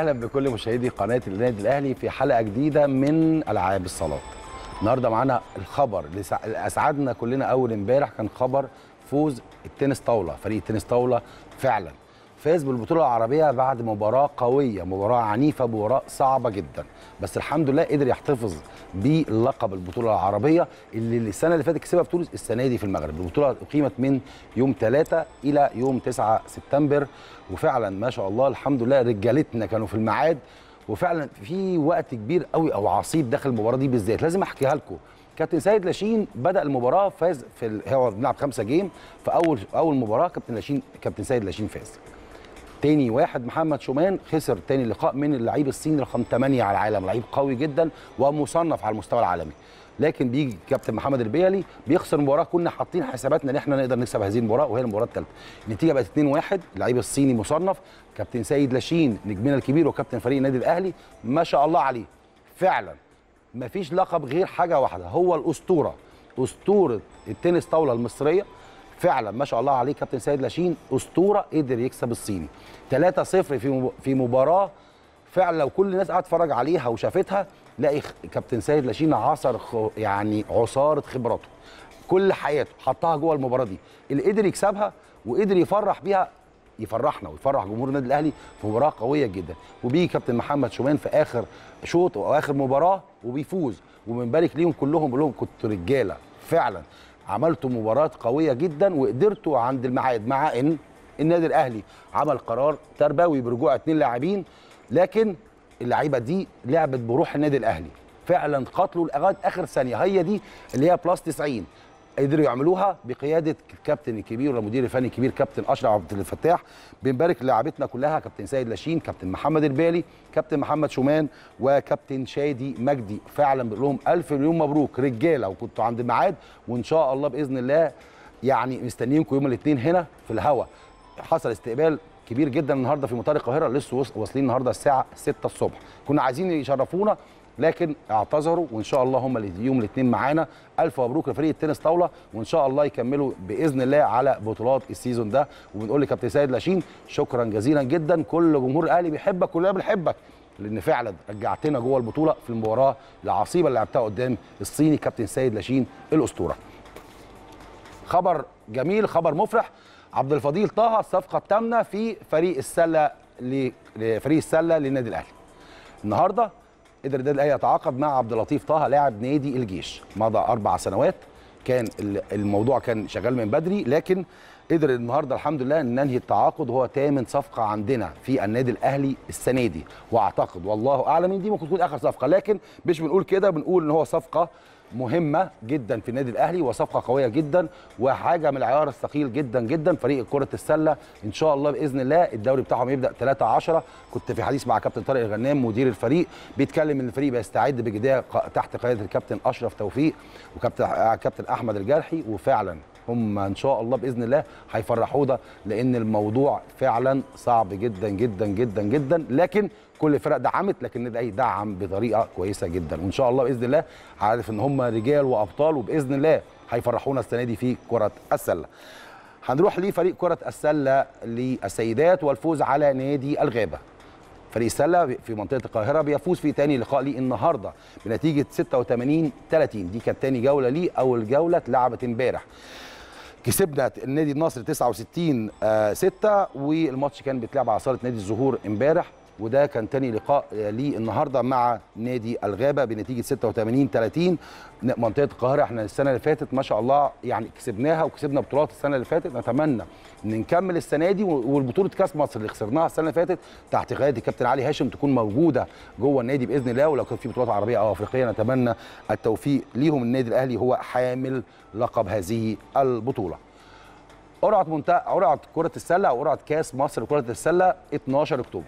واهلا بكل مشاهدي قناه النادي الاهلي في حلقه جديده من العاب الصالات. النهارده معانا الخبر اللي سع- اللي اسعدنا كلنا اول امبارح كان خبر فوز التنس طاوله، فريق التنس طاوله فعلا فاز بالبطوله العربيه بعد مباراه قويه، مباراه عنيفه، مباراه صعبه جدا، بس الحمد لله قدر يحتفظ بلقب البطوله العربيه اللي السنه اللي فاتت كسبها في تونس السنه دي في المغرب، البطوله اقيمت من يوم 3 الى يوم 9 سبتمبر وفعلا ما شاء الله الحمد لله رجالتنا كانوا في الميعاد وفعلا في وقت كبير قوي او عصيب داخل المباراه دي بالذات لازم احكيها لكم كابتن سيد لاشين بدا المباراه فاز في ال... هو بنلعب خمسه جيم في اول اول مباراه كابتن لاشين كابتن سيد لاشين فاز تاني واحد محمد شومان خسر تاني لقاء من اللعيب الصيني رقم 8 على العالم لعيب قوي جدا ومصنف على المستوى العالمي لكن بيجي كابتن محمد البيلي بيخسر مباراه كنا حاطين حساباتنا ان احنا نقدر نكسب هذه المباراه وهي المباراه الثالثه النتيجه بقت 2-1 اللعيب الصيني مصنف كابتن سيد لاشين نجمنا الكبير وكابتن فريق النادي الاهلي ما شاء الله عليه فعلا مفيش لقب غير حاجه واحده هو الاسطوره اسطوره التنس طاوله المصريه فعلا ما شاء الله عليه كابتن سيد لاشين اسطوره قدر يكسب الصيني 3-0 في مب- في مباراه فعلا لو كل الناس قاعده تتفرج عليها وشافتها لاقي خ- كابتن سيد لاشين عصر خ- يعني عصاره خبراته كل حياته حطها جوه المباراه دي اللي قدر يكسبها وقدر يفرح بيها يفرحنا ويفرح جمهور النادي الاهلي في مباراه قويه جدا وبيجي كابتن محمد شومان في اخر شوط او اخر مباراه وبيفوز وبنبارك ليهم كلهم بقول لهم كنتوا رجاله فعلا عملتوا مباراه قويه جدا وقدرتوا عند الميعاد مع ان النادي الاهلي عمل قرار تربوي برجوع اثنين لاعبين لكن اللعيبه دي لعبت بروح النادي الاهلي فعلا قاتلوا لغايه اخر ثانيه هي دي اللي هي بلس 90 قدروا يعملوها بقياده الكابتن الكبير والمدير الفني الكبير كابتن اشرف عبد الفتاح بنبارك للاعبتنا كلها كابتن سيد لاشين كابتن محمد البالي كابتن محمد شومان وكابتن شادي مجدي فعلا بنقول لهم الف مليون مبروك رجاله وكنتوا عند الميعاد وان شاء الله باذن الله يعني مستنيينكم يوم الاثنين هنا في الهوا حصل استقبال كبير جدا النهارده في مطار القاهره لسه وص- واصلين النهارده الساعه 6 الصبح كنا عايزين يشرفونا لكن اعتذروا وان شاء الله هم اللي يوم الاثنين معانا الف مبروك لفريق التنس طاوله وان شاء الله يكملوا باذن الله على بطولات السيزون ده وبنقول لكابتن سيد لاشين شكرا جزيلا جدا كل جمهور الاهلي بيحبك كلنا بنحبك لان فعلا رجعتنا جوه البطوله في المباراه العصيبه اللي لعبتها قدام الصيني كابتن سيد لاشين الاسطوره خبر جميل خبر مفرح عبد الفضيل طه الصفقه الثامنه في فريق السله ل- لفريق السله للنادي الاهلي النهارده قدر النادي الاهلي يتعاقد مع عبد اللطيف طه لاعب نادي الجيش مضى اربع سنوات كان ال- الموضوع كان شغال من بدري لكن قدر النهارده الحمد لله ان ننهي التعاقد وهو ثامن صفقه عندنا في النادي الاهلي السنه دي واعتقد والله اعلم ان دي ممكن تكون اخر صفقه لكن مش بنقول كده بنقول ان هو صفقه مهمه جدا في النادي الاهلي وصفقه قويه جدا وحاجه من العيار الثقيل جدا جدا فريق كره السله ان شاء الله باذن الله الدوري بتاعهم يبدا 3 10 كنت في حديث مع كابتن طارق الغنام مدير الفريق بيتكلم ان الفريق بيستعد بجديه ق- تحت قياده الكابتن اشرف توفيق وكابتن آه، كابتن احمد الجرحي وفعلا هم ان شاء الله باذن الله هيفرحونا لان الموضوع فعلا صعب جدا جدا جدا جدا لكن كل الفرق دعمت لكن النادي الاهلي دعم بطريقه كويسه جدا وان شاء الله باذن الله عارف ان هم رجال وابطال وباذن الله هيفرحونا السنه دي في كره السله هنروح لفريق كره السله للسيدات والفوز على نادي الغابه فريق السله في منطقه القاهره بيفوز في تاني لقاء ليه النهارده بنتيجه 86 30 دي كانت تاني جوله ليه اول جوله اتلعبت امبارح كسبنا النادي النصر 69 آه 6 والماتش كان بيتلعب على صاله نادي الزهور امبارح وده كان تاني لقاء آه، ليه النهارده مع نادي الغابه بنتيجه 86 30 منطقه القاهره احنا السنه اللي فاتت ما شاء الله يعني كسبناها وكسبنا بطولات السنه اللي فاتت نتمنى ان نكمل السنه دي والبطوله كاس مصر اللي خسرناها السنه اللي فاتت تحت قياده الكابتن علي هاشم تكون موجوده جوه النادي باذن الله ولو كان في بطولات عربيه او افريقيه نتمنى التوفيق ليهم النادي الاهلي هو حامل لقب هذه البطوله قرعه منتهى قرعه كره السله او قرعه كاس مصر لكره السله 12 اكتوبر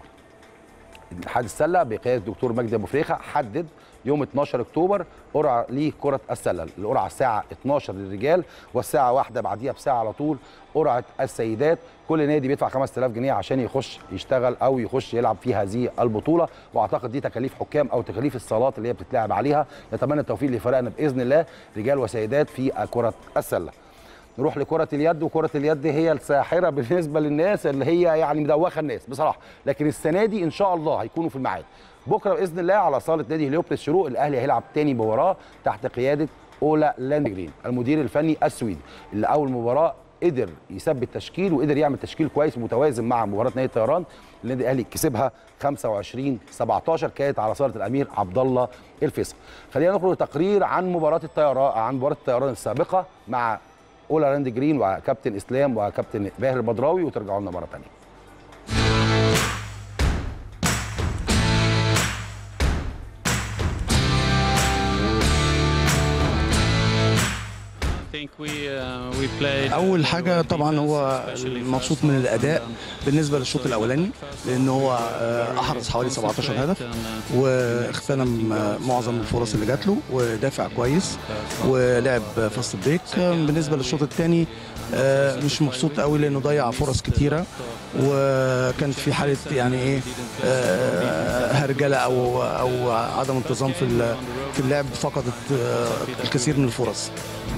اتحاد السله بقياده الدكتور مجدي ابو فريخه حدد يوم 12 اكتوبر قرعه لكره السله القرعه الساعه 12 للرجال والساعه واحدة بعديها بساعه على طول قرعه السيدات كل نادي بيدفع 5000 جنيه عشان يخش يشتغل او يخش يلعب في هذه البطوله واعتقد دي تكاليف حكام او تكاليف الصالات اللي هي بتتلعب عليها نتمنى التوفيق لفرقنا باذن الله رجال وسيدات في كره السله نروح لكره اليد وكره اليد هي الساحره بالنسبه للناس اللي هي يعني مدوخه الناس بصراحه لكن السنه دي ان شاء الله هيكونوا في الميعاد بكره باذن الله على صاله نادي هليوبلس الشروق الاهلي هيلعب تاني مباراه تحت قياده اولا لاندجرين المدير الفني السويدي اللي اول مباراه قدر يثبت تشكيل وقدر يعمل تشكيل كويس متوازن مع مباراه نادي الطيران النادي الاهلي كسبها 25 17 كانت على صاله الامير عبد الله الفيصل خلينا نخرج تقرير عن مباراه الطيران عن مباراه الطيران السابقه مع اولا لاند جرين وكابتن اسلام وكابتن باهر البدراوي وترجعوا لنا مره ثانيه اول حاجه طبعا هو مبسوط من الاداء بالنسبه للشوط الاولاني لان هو احرز حوالي 17 هدف واغتنم معظم الفرص اللي جات له ودافع كويس ولعب فاست بريك بالنسبه للشوط الثاني مش مبسوط قوي لانه ضيع فرص كتيره وكان في حاله يعني ايه هرجله او او عدم انتظام في في اللعب فقدت الكثير من الفرص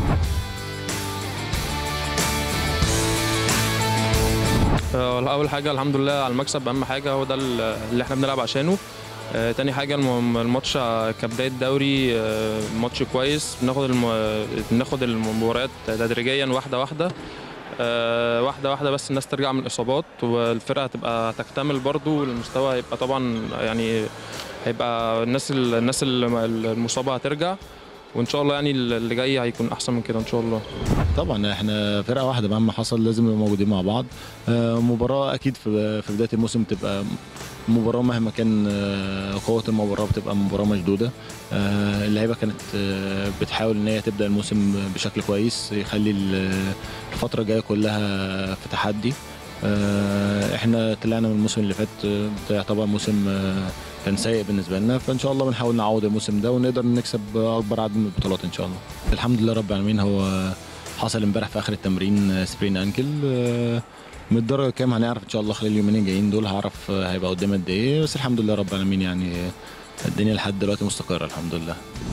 اول حاجه الحمد لله على المكسب اهم حاجه هو ده اللي احنا بنلعب عشانه آه تاني حاجه الماتش كبدايه دوري آه ماتش كويس بناخد الم... بناخد المباريات تدريجيا واحده واحده آه واحده واحده بس الناس ترجع من الاصابات والفرقه هتبقى تكتمل برضو المستوى هيبقى طبعا يعني هيبقى الناس الناس المصابه هترجع وان شاء الله يعني اللي جاي هيكون احسن من كده ان شاء الله طبعا احنا فرقه واحده مهما حصل لازم نبقى موجودين مع بعض مباراه اكيد في في بدايه الموسم تبقى مباراه مهما كان قوه المباراه بتبقى مباراه مشدوده اللعيبه كانت بتحاول ان هي تبدا الموسم بشكل كويس يخلي الفتره الجايه كلها في تحدي احنا طلعنا من الموسم اللي فات يعتبر موسم كان سيء بالنسبه لنا فان شاء الله بنحاول نعوض الموسم ده ونقدر نكسب اكبر عدد من البطولات ان شاء الله الحمد لله رب العالمين هو حصل امبارح في اخر التمرين سبرين انكل من الدرجه كام هنعرف ان شاء الله خلال اليومين الجايين دول هعرف هيبقى قدام قد ايه بس الحمد لله رب العالمين يعني الدنيا لحد دلوقتي مستقره الحمد لله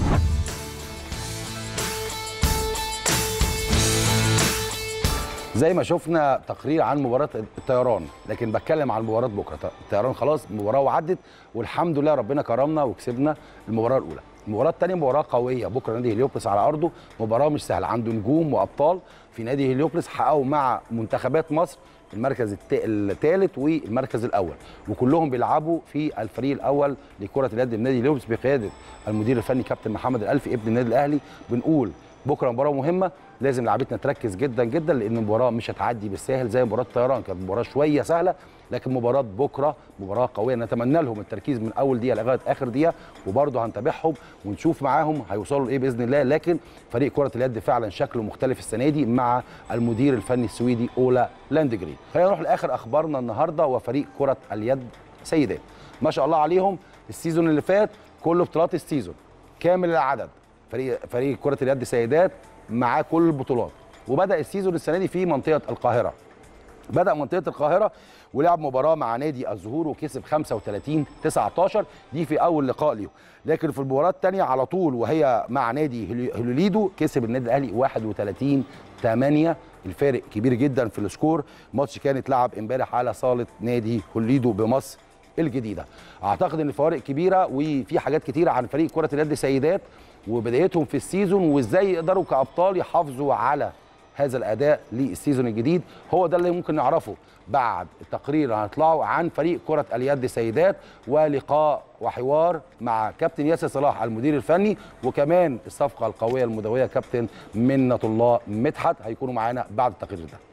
زي ما شفنا تقرير عن مباراه الطيران لكن بتكلم عن مباراه بكره الطيران خلاص مباراه وعدت والحمد لله ربنا كرمنا وكسبنا المباراه الاولى المباراه الثانيه مباراه قويه بكره نادي هليوبلس على ارضه مباراه مش سهله عنده نجوم وابطال في نادي هليوبلس حققوا مع منتخبات مصر المركز الثالث والمركز الاول وكلهم بيلعبوا في الفريق الاول لكره اليد من نادي هليوبلس بقياده المدير الفني كابتن محمد الالفي ابن النادي الاهلي بنقول بكره مباراه مهمه لازم لعبتنا تركز جدا جدا لان المباراه مش هتعدي بالساهل زي مباراه الطيران كانت مباراه شويه سهله لكن مباراه بكره مباراه قويه نتمنى لهم التركيز من اول دقيقه لغايه اخر دقيقه وبرضه هنتابعهم ونشوف معاهم هيوصلوا لايه باذن الله لكن فريق كره اليد فعلا شكله مختلف السنه دي مع المدير الفني السويدي اولا لاندجرين خلينا نروح لاخر اخبارنا النهارده وفريق كره اليد سيدات ما شاء الله عليهم السيزون اللي فات كل بطولات السيزون كامل العدد فريق فريق كره اليد سيدات معاه كل البطولات وبدا السيزون السنه دي في منطقه القاهره بدا منطقه القاهره ولعب مباراه مع نادي الزهور وكسب 35 19 دي في اول لقاء ليه لكن في المباراه الثانيه على طول وهي مع نادي هلوليدو كسب النادي الاهلي 31 8 الفارق كبير جدا في السكور ماتش كان اتلعب امبارح على صاله نادي هلوليدو بمصر الجديده اعتقد ان الفوارق كبيره وفي حاجات كتيره عن فريق كره اليد سيدات وبدايتهم في السيزون وازاي يقدروا كابطال يحافظوا على هذا الاداء للسيزون الجديد هو ده اللي ممكن نعرفه بعد التقرير هنطلعه عن فريق كره اليد سيدات ولقاء وحوار مع كابتن ياسر صلاح المدير الفني وكمان الصفقه القويه المدويه كابتن منة الله مدحت هيكونوا معانا بعد التقرير ده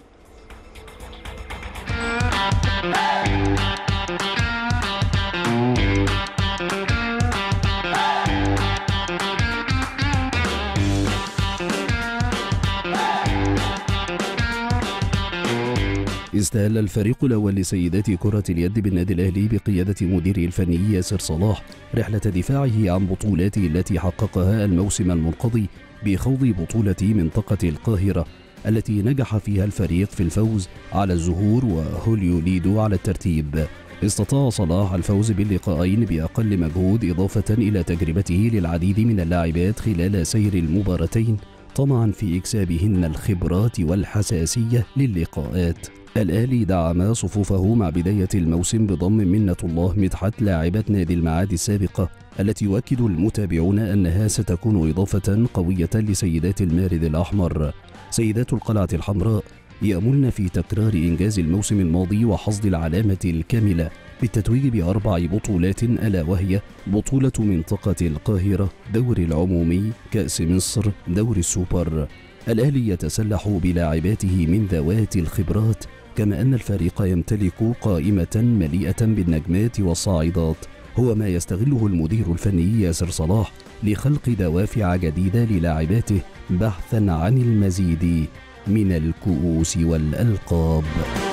استهل الفريق الأول لسيدات كرة اليد بالنادي الأهلي بقيادة مديره الفني ياسر صلاح رحلة دفاعه عن بطولاته التي حققها الموسم المنقضي بخوض بطولة منطقة القاهرة التي نجح فيها الفريق في الفوز على الزهور وهوليوليدو على الترتيب استطاع صلاح الفوز باللقاءين بأقل مجهود إضافة إلى تجربته للعديد من اللاعبات خلال سير المباراتين طمعا في إكسابهن الخبرات والحساسية للقاءات الأهلي دعم صفوفه مع بداية الموسم بضم منة الله مدحت لاعبة نادي المعادي السابقة التي يؤكد المتابعون أنها ستكون إضافة قوية لسيدات المارد الأحمر سيدات القلعة الحمراء يأملن في تكرار إنجاز الموسم الماضي وحصد العلامة الكاملة بالتتويج بأربع بطولات ألا وهي بطولة منطقة القاهرة دوري العمومي كأس مصر دوري السوبر الأهلي يتسلح بلاعباته من ذوات الخبرات كما أن الفريق يمتلك قائمة مليئة بالنجمات والصاعدات هو ما يستغله المدير الفني ياسر صلاح لخلق دوافع جديدة للاعباته بحثا عن المزيد من الكؤوس والألقاب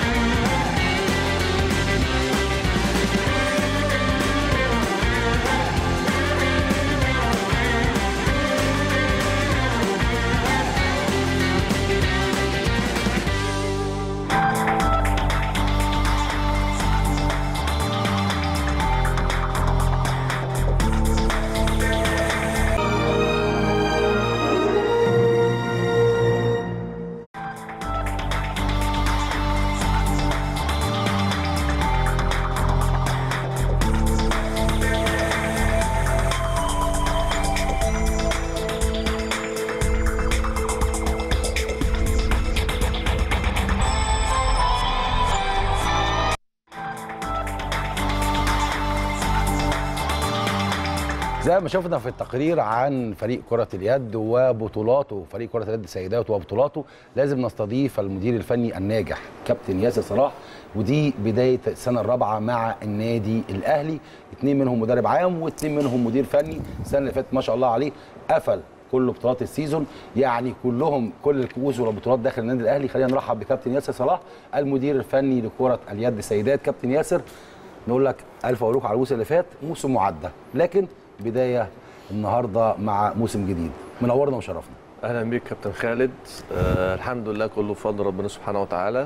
زي ما شفنا في التقرير عن فريق كرة اليد وبطولاته فريق كرة اليد السيدات وبطولاته لازم نستضيف المدير الفني الناجح كابتن ياسر صلاح ودي بداية السنة الرابعة مع النادي الأهلي اتنين منهم مدرب عام واتنين منهم مدير فني السنة اللي فاتت ما شاء الله عليه قفل كل بطولات السيزون يعني كلهم كل الكؤوس والبطولات داخل النادي الاهلي خلينا نرحب بكابتن ياسر صلاح المدير الفني لكره اليد سيدات كابتن ياسر نقول لك الف مبروك على الموسم اللي فات موسم معدى لكن بدايه النهارده مع موسم جديد منورنا وشرفنا اهلا بيك كابتن خالد آه الحمد لله كله بفضل ربنا سبحانه وتعالى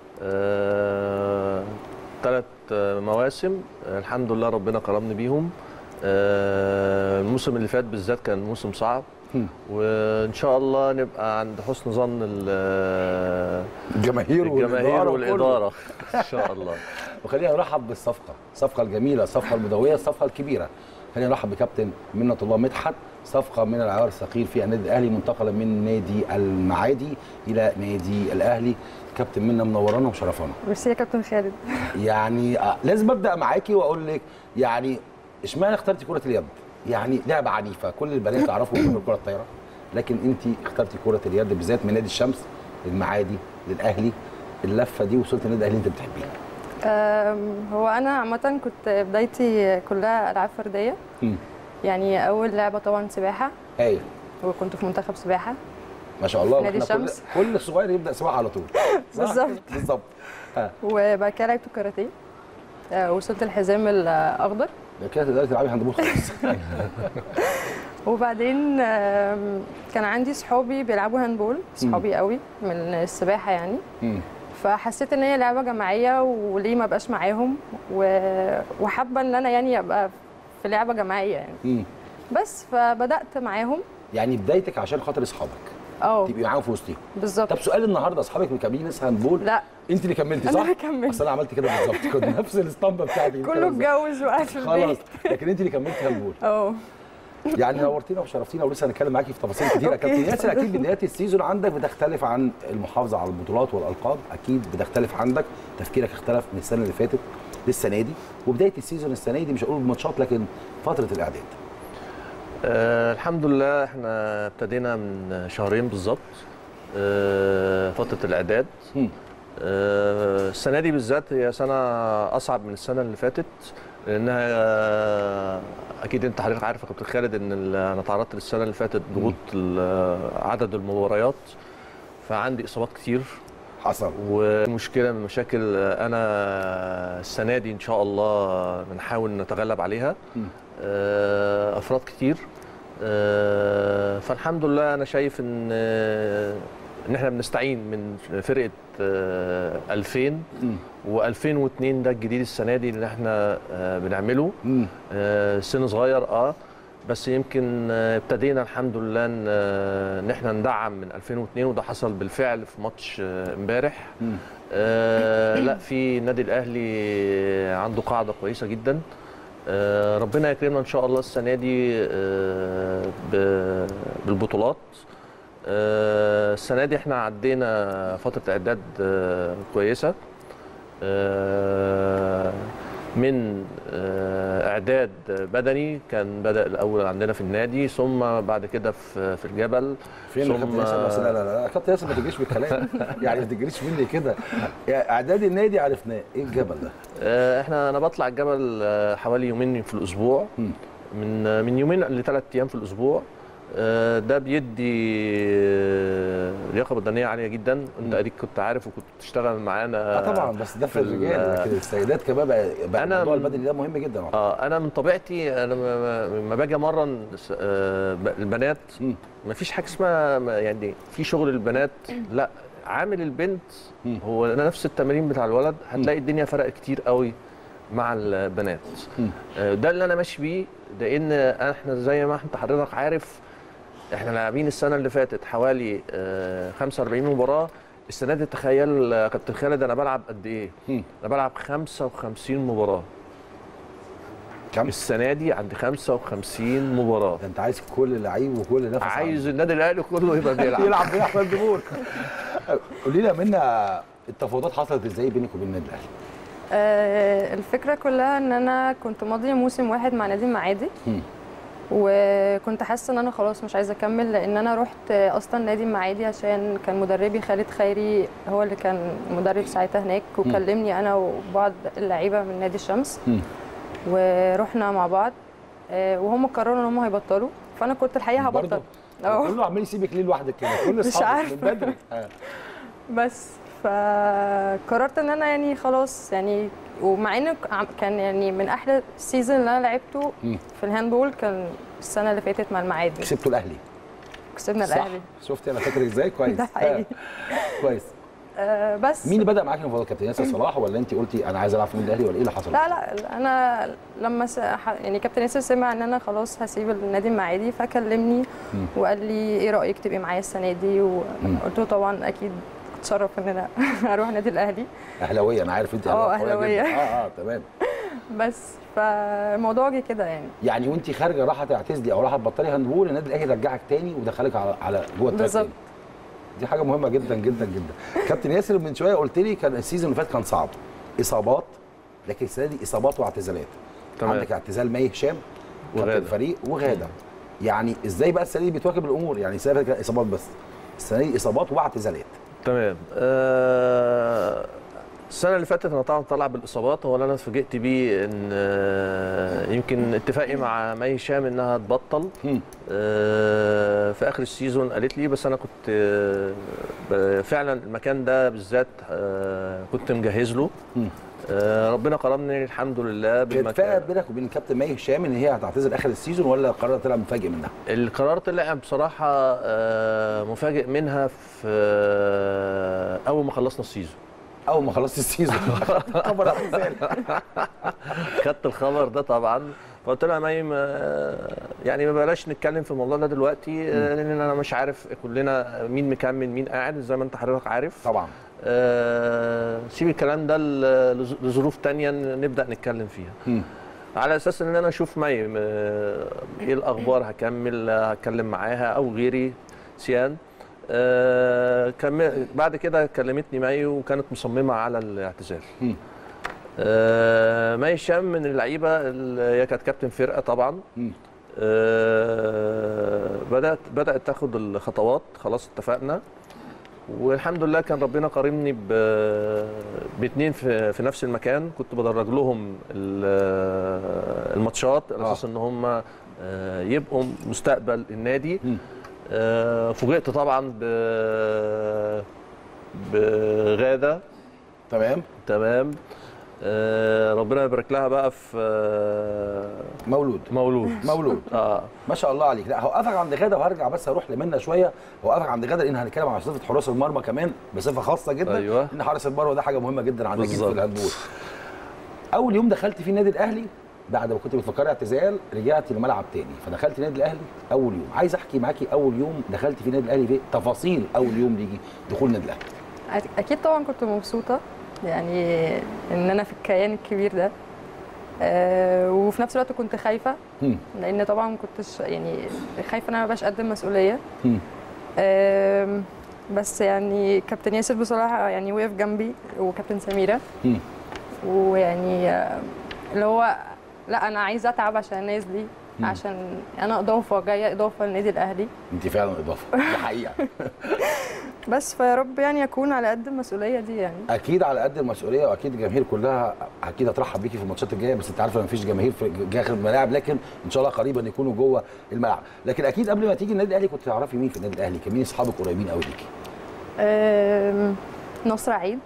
ثلاث آه مواسم آه الحمد لله ربنا كرمني بيهم آه الموسم اللي فات بالذات كان موسم صعب هم. وان شاء الله نبقى عند حسن ظن ال- الجماهير الجماهير وكله. والاداره ان شاء الله وخلينا نرحب بالصفقه الصفقه الجميله الصفقه المدويه الصفقه الكبيره خلينا نرحب بكابتن منة الله مدحت صفقه من العيار الثقيل في النادي الاهلي منتقله من نادي المعادي الى نادي الاهلي كابتن منة منورانا ومشرفانا ميرسي يا كابتن خالد يعني آه، لازم ابدا معاكي واقول لك يعني اشمعنى اخترتي كره اليد يعني لعبه عنيفه كل البنات تعرفوا كره كره الطايره لكن انت اخترتي كره اليد بالذات من نادي الشمس للمعادي للاهلي اللفه دي وصلت النادي الاهلي انت بتحبيها أم، هو انا عامه كنت بدايتي كلها العاب فرديه مم. يعني اول لعبه طبعا سباحه هايل وكنت في منتخب سباحه ما شاء الله نادي واحنا كل الشمس. كل صغير يبدا سباحه على طول صح؟ بالظبط. بالظبط ها وبعد كده لعبت كاراتيه أه، وصلت الحزام الاخضر ده كده تقدري تلعبي هاندبول خالص وبعدين أم، كان عندي صحابي بيلعبوا هاندبول صحابي قوي من السباحه يعني مم. فحسيت ان هي لعبه جماعيه وليه ما بقاش معاهم و- وحابه ان انا يعني ابقى في لعبه جماعيه يعني مم. بس فبدات معاهم يعني بدايتك عشان خاطر اصحابك اه تبقي معاهم في وسطهم بالظبط طب سؤال النهارده اصحابك مكملين لسه هاندبول لا انت اللي كملتي أنا صح؟ اللي كملت. اصل انا عملت كده بالظبط كنت نفس الاسطمبه بتاعتي كله اتجوز وقاعد في خلاص البيت لكن انت اللي كملتي هاندبول اه يعني نورتينا وشرفتينا ولسه هنتكلم معاكي في تفاصيل كتيره أوكي. كابتن ياسر اكيد بدايات السيزون عندك بتختلف عن المحافظه على البطولات والالقاب اكيد بتختلف عندك تفكيرك اختلف من السنه اللي فاتت للسنه دي وبدايه السيزون السنه دي مش هقول ماتشات لكن فتره الاعداد آه الحمد لله احنا ابتدينا من شهرين بالظبط آه فتره الاعداد مم. آه، السنه دي بالذات هي سنه اصعب من السنه اللي فاتت لانها آه، اكيد انت حضرتك عارف يا كابتن خالد ان ال- انا تعرضت للسنه اللي فاتت ضغوط ال- عدد المباريات فعندي اصابات كتير حصل ومشكله من مشاكل انا السنه دي ان شاء الله بنحاول نتغلب عليها مم. آه، افراد كتير آه، فالحمد لله انا شايف ان ان احنا بنستعين من فرقه آه، 2000 مم. و2002 ده الجديد السنه دي اللي احنا آه، بنعمله مم. آه، سن صغير اه بس يمكن آه، ابتدينا الحمد لله ان آه، ان احنا ندعم من 2002 وده حصل بالفعل في ماتش آه، امبارح مم. آه لا في النادي الاهلي عنده قاعده كويسه جدا آه ربنا يكرمنا ان شاء الله السنه دي آه ب- بالبطولات آه السنه دي احنا عدينا فتره اعداد آه كويسه آه من آه، اعداد بدني كان بدا الاول عندنا في النادي ثم بعد كده في في الجبل فين يا كابتن ياسر بس لا لا لا كابتن ياسر ما تجريش بالكلام يعني ما تجريش مني كده يعني اعداد النادي عرفناه ايه الجبل ده؟ آه، احنا انا بطلع الجبل آه، حوالي يومين في الاسبوع مم. من آه، من يومين لثلاث ايام في الاسبوع آه، ده بيدي آه، لياقه بدنيه عاليه جدا انت مم. اديك كنت عارف وكنت بتشتغل معانا اه طبعا بس ده في في ال- الرجال لكن السيدات كمان بقى, بقى أنا الموضوع من- البدني ده مهم جدا اه انا من طبيعتي انا لما- لما باجي امرن س- آه، ب- البنات مم. ما فيش حاجه اسمها ما- يعني في شغل البنات لا عامل البنت مم. هو نفس التمارين بتاع الولد هتلاقي الدنيا فرق كتير قوي مع البنات مم. آه، ده اللي انا ماشي بيه لان احنا زي ما انت حضرتك عارف احنا لاعبين السنه اللي فاتت حوالي آه، 45 مباراه السنه دي تخيل آه، كابتن خالد انا بلعب قد ايه؟ مم. انا بلعب 55 مباراه كم؟ السنه دي عندي 55 مباراه ده انت عايز كل لعيب وكل نفس عايز النادي الاهلي كله يبقى بيلعب يلعب في احمد جمهور قولي لنا منا التفاوضات حصلت ازاي بينك وبين النادي الاهلي؟ آه، الفكرة كلها ان انا كنت ماضية موسم واحد مع نادي المعادي مم. وكنت حاسة ان انا خلاص مش عايزة اكمل لان انا رحت اصلا نادي المعادي عشان كان مدربي خالد خيري هو اللي كان مدرب ساعتها هناك وكلمني انا وبعض اللعيبة من نادي الشمس مم. ورحنا مع بعض آه، وهم قرروا ان هم هيبطلوا فانا كنت الحقيقة هبطل برضه؟ اه كله عمال يسيبك ليه لوحدك كده كل مش اصحابك عارفة. من بدري آه. بس فقررت ان انا يعني خلاص يعني ومع ان عم- كان يعني من احلى السيزون اللي انا لعبته مم. في الهاندبول كان السنه اللي فاتت مع المعادي كسبتوا الاهلي كسبنا صح الاهلي شفتي انا فاكر ازاي كويس ده حقيقي. آه. كويس آه بس مين اللي بدا معاك المفاوضات كابتن ياسر صلاح ولا انت قلتي انا عايز العب في النادي الاهلي ولا ايه اللي حصل؟ لا لا انا لما س... ح- يعني كابتن ياسر سمع ان انا خلاص هسيب النادي المعادي فكلمني مم. وقال لي ايه رايك تبقي معايا السنه دي مم. وقلت له طبعا اكيد اتشرف ان انا اروح النادي الاهلي اهلاويه انا عارف انت اه، أهلاوية أهلاوية. جداً. اه اه تمام بس فالموضوع جه كده يعني يعني وانت خارجه رايحه تعتزلي او رايحه تبطلي هاندبول النادي الاهلي رجعك تاني ودخلك على على جوه التراك بالظبط. تاني. دي حاجه مهمه جدا جدا جدا كابتن ياسر من شويه قلت لي كان السيزون اللي فات كان صعب اصابات لكن السنه دي اصابات واعتزالات تمام. عندك اعتزال مي هشام كابتن وغادة. الفريق وغاده يعني ازاي بقى السنه دي بتواكب الامور يعني السنه اللي فاتت كانت اصابات بس السنه دي اصابات واعتزالات تمام آه، السنه اللي فاتت انا طبعا طالع بالاصابات هو اللي انا اتفاجئت بيه ان آه، يمكن اتفاقي مع مي هشام انها تبطل مم. آه، في اخر السيزون قالت لي بس انا كنت آه، ب- فعلا المكان ده بالذات آه، كنت مجهز له مم. آه، ربنا كرمني الحمد لله كانت اتفاق بينك وبين الكابتن مي هشام ان هي هتعتزل اخر السيزون ولا القرار طلع مفاجئ منها؟ القرار طلع بصراحه آه، مفاجئ منها في آه، اول ما خلصنا السيزون اول ما خلصت السيزون خبر اعتزال خدت الخبر ده طبعا فقلت لها مي ما- يعني ما بلاش نتكلم في الموضوع ده دلوقتي آه، لان انا مش عارف كلنا مين مكمل مين قاعد زي ما انت حضرتك عارف طبعا آه، سيب الكلام ده ل- لظ- لظروف تانية نبدا نتكلم فيها مم. على اساس ان انا اشوف مي م- ايه الاخبار هكمل هتكلم معاها او غيري سيان آه كم- بعد كده كلمتني مي وكانت مصممه على الاعتزال مم. آه مي هشام من اللعيبه اللي هي كانت كابتن فرقه طبعا مم. آه بدات بدات تاخد الخطوات خلاص اتفقنا والحمد لله كان ربنا كرمني ب باثنين في, في نفس المكان كنت بدرج لهم ال- الماتشات على اساس ان هم آه، يبقوا مستقبل النادي مم. آه، فوجئت طبعا ب بغاده تمام تمام آه، ربنا يبارك لها بقى في آه، مولود مولود مولود اه ما شاء الله عليك لا هوقفك عند غاده وهرجع بس اروح لمنى شويه هوقفك عند غاده لان هنتكلم عن صفه حراس المرمى كمان بصفه خاصه جدا أيوة. ان حارس المرمى ده حاجه مهمه جدا عندك انت في بالظبط. الهاندبول اول يوم دخلت فيه النادي الاهلي بعد ما كنت بتفكري اعتزال رجعتي الملعب تاني فدخلت النادي الاهلي اول يوم عايز احكي معاكي اول يوم دخلت في النادي الاهلي في تفاصيل اول يوم ليجي دخول النادي الاهلي أك- اكيد طبعا كنت مبسوطه يعني ان انا في الكيان الكبير ده آه، وفي نفس الوقت كنت خايفه مم. لان طبعا ما كنتش يعني خايفه ان انا مبقاش قد المسؤوليه مم. آم، بس يعني كابتن ياسر بصراحه يعني وقف جنبي وكابتن سميره مم. ويعني آه، اللي هو لا انا عايزه اتعب عشان الناس دي مم. عشان انا اضافه جايه اضافه للنادي الاهلي انت فعلا اضافه دي حقيقه بس فيا رب يعني اكون على قد المسؤوليه دي يعني اكيد على قد المسؤوليه واكيد الجماهير كلها اكيد هترحب بيكي في الماتشات الجايه بس انت عارفه ما فيش جماهير في داخل الملاعب لكن ان شاء الله قريبا يكونوا جوه الملعب لكن اكيد قبل ما تيجي النادي الاهلي كنت تعرفي مين في النادي الاهلي كان مين اصحابك قريبين قوي ليكي آم، نصر عيد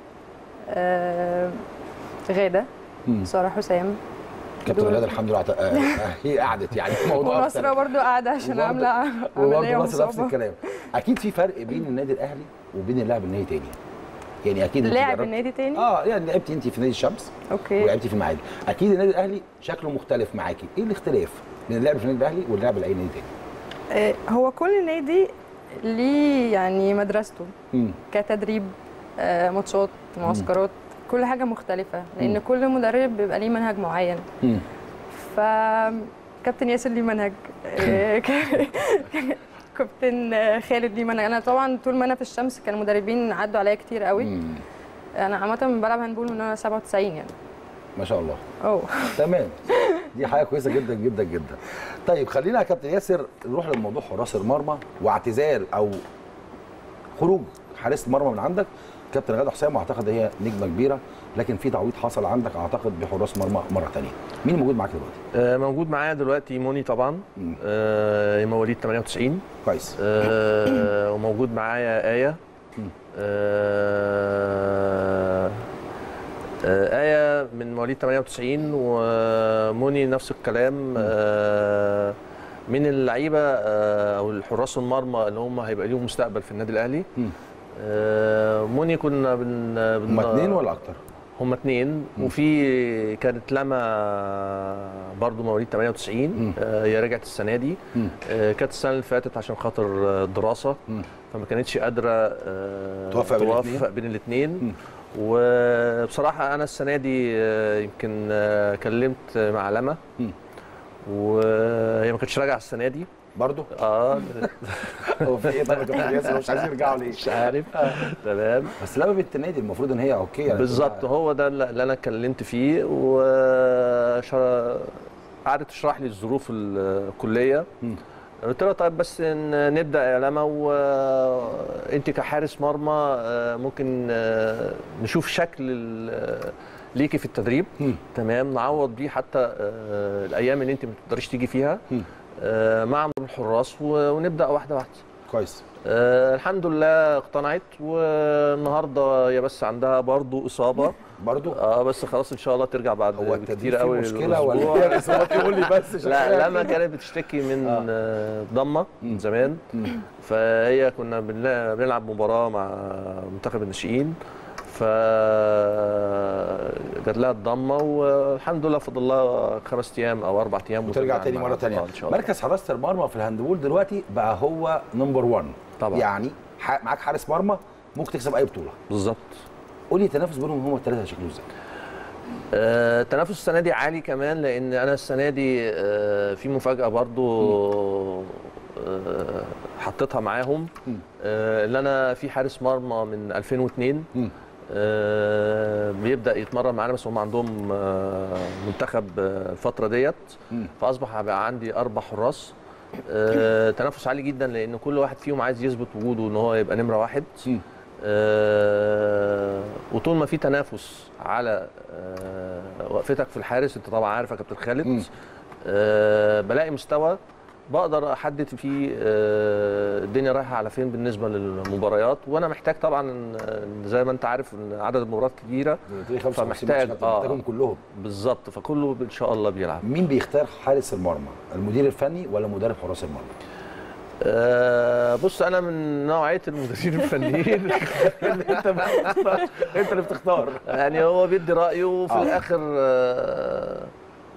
آم، غاده مم. ساره حسام كابتن دول. غاده الحمد لله عت- آه، آه، هي قعدت يعني الموضوع ونصرة اختلف. برضو قاعده عشان وبرضو- عامله عمليه وبرضه نفس نفس مصابه الكلام اكيد في فرق بين النادي الاهلي وبين اللاعب النادي تاني يعني اكيد انت لاعب جربت- النادي تاني اه يعني لعبتي انت في نادي الشمس اوكي ولعبتي في المعادي اكيد النادي الاهلي شكله مختلف معاكي ايه الاختلاف بين اللعب في النادي الاهلي واللعب لاي نادي تاني آه، هو كل نادي ليه يعني مدرسته مم. كتدريب آه، ماتشات معسكرات كل حاجه مختلفه لان مم. كل مدرب بيبقى ليه منهج معين مم. فكابتن ياسر ليه منهج آه، ك- كابتن آه، خالد ليه منهج انا طبعا طول ما انا في الشمس كان مدربين عدوا عليا كتير قوي مم. انا عامه بلعب هاندبول من انا 97 يعني ما شاء الله اه تمام دي حاجه كويسه جدا جدا جدا طيب خلينا يا كابتن ياسر نروح لموضوع حراس المرمى واعتزال او خروج حارس المرمى من عندك كابتن غاده حسام واعتقد هي نجمه كبيره لكن في تعويض حصل عندك اعتقد بحراس مرمى مره ثانيه مين موجود معاك دلوقتي آه، موجود معايا دلوقتي موني طبعا مم. آه، مواليد 98 كويس آه، وموجود معايا آية مم. آه، آه، آية من مواليد 98 وموني نفس الكلام آه، من اللعيبة آه، أو الحراس المرمى اللي هم هيبقى ليهم مستقبل في النادي الأهلي مم. آه، موني كنا بن بن- هم اثنين ولا اكتر؟ هم اتنين مم. وفي كانت لما برضو مواليد 98 مم. آه، هي رجعت السنه دي مم. آه، كانت السنه اللي فاتت عشان خاطر آه، الدراسه مم. فما كانتش قادره آه، توفق بين توفق الاتنين؟ بين الاثنين مم. وبصراحه انا السنه دي آه، يمكن آه، كلمت مع لما مم. وهي ما كانتش راجعه السنه دي برضه اه هو في ايه طيب يا كابتن ياسر مش عايزين يرجعوا ليه؟ مش عارف تمام بس لما بنت النادي المفروض ان هي اوكي يعني بالظبط هو ده اللي انا اتكلمت فيه و قعدت تشرح لي الظروف الكليه مم. قلت لها طيب بس ن- نبدا يا لما وانت كحارس مرمى آه، ممكن آه، نشوف شكل ال- ليكي في التدريب مم. تمام نعوض بيه حتى آه، الايام اللي انت ما تقدريش تيجي فيها مم. آه، مع الحراس و- ونبدا واحده واحده كويس آه الحمد لله اقتنعت والنهارده هي بس عندها برضو اصابه برضه اه بس خلاص ان شاء الله ترجع بعد هو التدريب كتير فيه قوي مشكله ولا الأسبوع. هي الاصابات يقول لي بس لا شكلها لما كده. كانت بتشتكي من آه. آه. ضمه مم. من زمان مم. فهي كنا بنلا- بنلعب مباراه مع منتخب الناشئين ف جات لها الضمه والحمد لله فضل الله خمس ايام او اربع ايام وترجع وترجع تاني مره الملعب. تانية آه ان شاء الله مركز حراسه المرمى في الهاندبول دلوقتي بقى هو نمبر 1 طبعا يعني ح- معاك حارس مرمى ممكن تكسب اي بطوله بالظبط قول لي التنافس بينهم هم الثلاثه شكله ازاي آه، التنافس السنه دي عالي كمان لان انا السنه دي آه، في مفاجاه برضو آه، حطيتها معاهم مم. آه، اللي انا في حارس مرمى من 2002 مم. آه، بيبدا يتمرن معانا بس هم عندهم آه، منتخب آه، الفتره ديت مم. فاصبح بقى عندي اربع حراس آه، تنافس عالي جدا لان كل واحد فيهم عايز يثبت وجوده ان هو يبقى نمره واحد مم. آه، وطول ما في تنافس على آه، وقفتك في الحارس انت طبعا عارف يا كابتن مم. خالد آه، بلاقي مستوى بقدر احدد فيه آه، الدنيا رايحه على فين بالنسبه للمباريات وانا محتاج طبعا آه، زي ما انت عارف ان عدد المباريات كبيره قلت لي 55 ماتش فمحتاج- كابتن، آه. محتاجهم كلهم بالظبط فكله ان شاء الله بيلعب مين بيختار حارس المرمى المدير الفني ولا مدرب حراس المرمى آه، بص انا من نوعيه المديرين الفنيين انت بتختار انت اللي بتختار يعني هو بيدي رايه وفي آه. الاخر آه،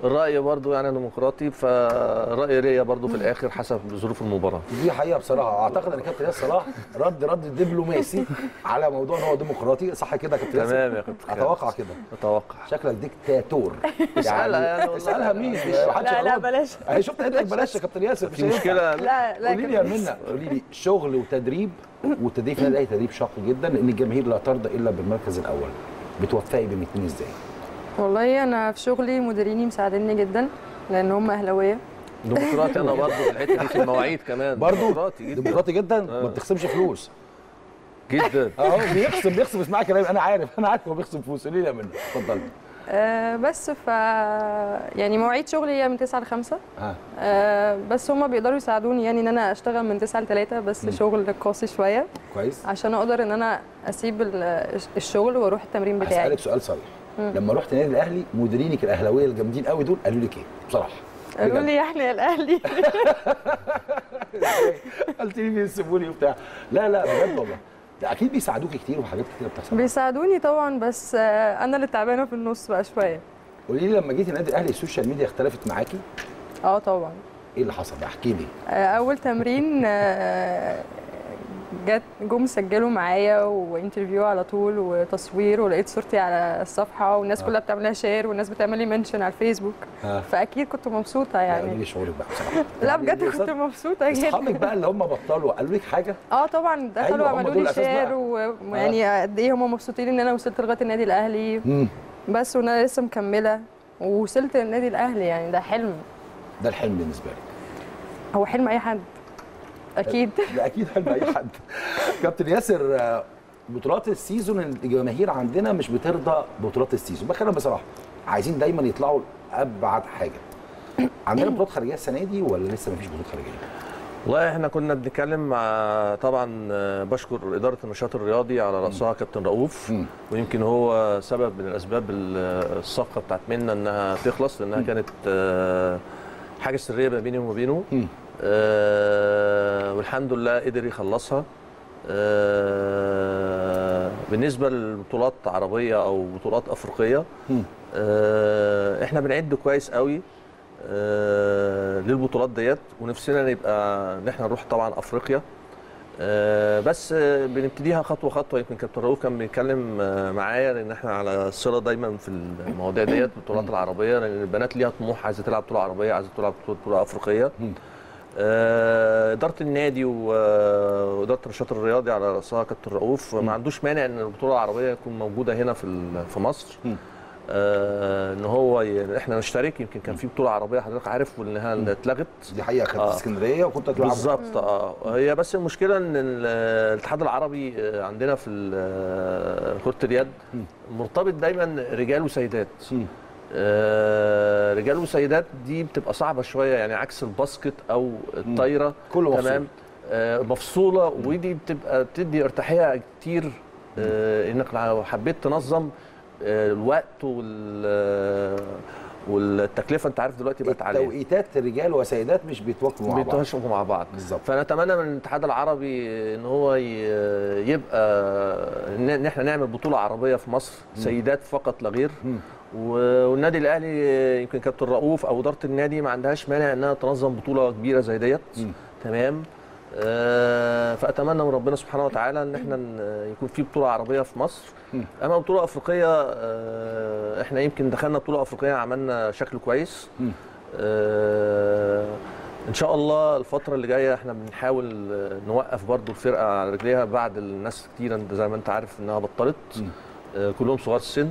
الراي برضو يعني ديمقراطي فالراي ليا برضو في الاخر حسب ظروف المباراه دي حقيقه بصراحه اعتقد ان كابتن ياسر صلاح رد رد دبلوماسي على موضوع ان هو ديمقراطي صح كده يا كابتن ياسر؟ تمام يا كابتن خالد. اتوقع كده اتوقع شكلك ديكتاتور اسألها يعني والله. اسالها مين مش محدش لا لا هيرد. بلاش اهي شفت قالت لك بلاش يا كابتن ياسر مش في هينفع. مشكله لا لا قولي لي يا كابتن. منى قولي لي شغل وتدريب والتدريب في النادي الاهلي تدريب شاق جدا لان الجماهير لا ترضى الا بالمركز الاول بتوفقي بين الاثنين ازاي؟ والله انا في شغلي مديريني مساعديني جدا لان هم اهلاويه ديمقراطي انا برضو في الحته دي في المواعيد كمان برضو ديمقراطي جدا ديمقراطي جدا ما بتخصمش فلوس جدا اهو بيخصم بيخصم اسمعي كلامي انا عارف انا عارف هو بيخصم فلوس قولي لي يا منى اتفضلي آه بس ف يعني مواعيد شغلي هي من 9 ل 5 ها آه بس هم بيقدروا يساعدوني يعني ان انا اشتغل من 9 ل 3 بس شغل قاسي شويه كويس عشان اقدر ان انا اسيب ال- الشغل واروح التمرين بتاعي هسألك سؤال صريح لما رحت النادي الاهلي مديرينك الاهلاويه الجامدين قوي دول قالوا لك ايه بصراحه قالوا بجد. لي احنا يا الاهلي قلت لي بيسيبوني وبتاع لا لا بجد والله ده اكيد بيساعدوك كتير وحاجات كتير بتحصل بيساعدوني طبعا بس آه انا اللي تعبانه في النص بقى شويه قولي لي لما جيتي النادي الاهلي السوشيال ميديا اختلفت معاكي اه طبعا ايه اللي حصل بقى احكي لي آه، اول تمرين آه، جت جم سجلوا معايا وانترفيو على طول وتصوير ولقيت صورتي على الصفحه والناس آه. كلها بتعملها شير والناس بتعمل لي منشن على الفيسبوك ها فاكيد كنت مبسوطه لا، قولي يعني لي شعورك بقى بصراحه لا بجد كنت مبسوطه اصحابك جدا بقى اللي هم بطلوا قالوا لك حاجه اه طبعا دخلوا أيوة، هم عملوا دول لي الأساس شير بقى. ويعني قد ايه هم مبسوطين ان انا وصلت لغايه النادي الاهلي امم بس وان انا لسه مكمله ووصلت النادي الاهلي يعني ده حلم ده الحلم بالنسبه لك هو حلم اي حد اكيد ده اكيد حلم اي حد كابتن ياسر آه، بطولات السيزون الجماهير عندنا مش بترضى بطولات السيزون بتكلم بصراحه عايزين دايما يطلعوا ابعد حاجه عندنا بطولات خارجيه السنه دي ولا لسه مفيش بطولات خارجيه؟ والله احنا كنا بنتكلم مع طبعا آه، بشكر اداره النشاط الرياضي على راسها كابتن رؤوف مم. ويمكن هو سبب من الاسباب ال- الصفقه بتاعت منا انها تخلص لانها كانت آه، حاجه سريه ما بيني وما بينه مم. آه، والحمد لله قدر يخلصها آه، بالنسبه للبطولات عربيه او بطولات افريقيه مم. آه، احنا بنعد كويس قوي آه، للبطولات ديت ونفسنا نبقى ان احنا نروح طبعا افريقيا آه، بس آه، بنبتديها خطوه خطوه يمكن كابتن رؤوف كان بيتكلم آه، معايا لان احنا على صله دايما في المواضيع ديت البطولات العربيه لان البنات ليها طموح عايزه تلعب بطوله عربيه عايزه تلعب بطوله بطولة افريقيه مم. آه، اداره النادي و- واداره النشاط الرياضي على راسها كابتن رؤوف ما عندوش مانع ان البطوله العربيه تكون موجوده هنا في ال- في مصر مم. آه، ان هو ي... احنا نشترك يمكن كان في بطوله عربيه حضرتك عارف وانها اتلغت دي حقيقه كانت آه. في اسكندريه وكنت هتلعب بالظبط اه هي بس المشكله ان ال- الاتحاد العربي آه، عندنا في ال- آه، كره اليد مم. مرتبط دايما رجال وسيدات مم. آه، رجال وسيدات دي بتبقى صعبه شويه يعني عكس الباسكت او الطايره كله مفصول. تمام آه، مفصوله ودي بتبقى بتدي ارتاحيه كتير آه، انك لو حبيت تنظم آه، الوقت وال آه، والتكلفه انت عارف دلوقتي بقت عاليه توقيتات رجال وسيدات مش بيتواكبوا مع بعض بيتواصلوا مع بعض بالظبط فنتمنى من الاتحاد العربي ان هو ي- يبقى ان إن احنا نعمل بطوله عربيه في مصر سيدات فقط لا غير مم. و- والنادي الاهلي يمكن كابتن رؤوف او اداره النادي ما عندهاش مانع انها تنظم بطوله كبيره زي ديت مم. تمام آه، فاتمنى من ربنا سبحانه وتعالى ان احنا ن- يكون في بطوله عربيه في مصر مم. اما بطوله افريقيه آه، احنا يمكن دخلنا بطوله افريقيه عملنا شكل كويس مم. آه، ان شاء الله الفتره اللي جايه احنا بنحاول آه، نوقف برضو الفرقه على رجليها بعد الناس كتير انت زي ما انت عارف انها بطلت مم. آه، كلهم صغار السن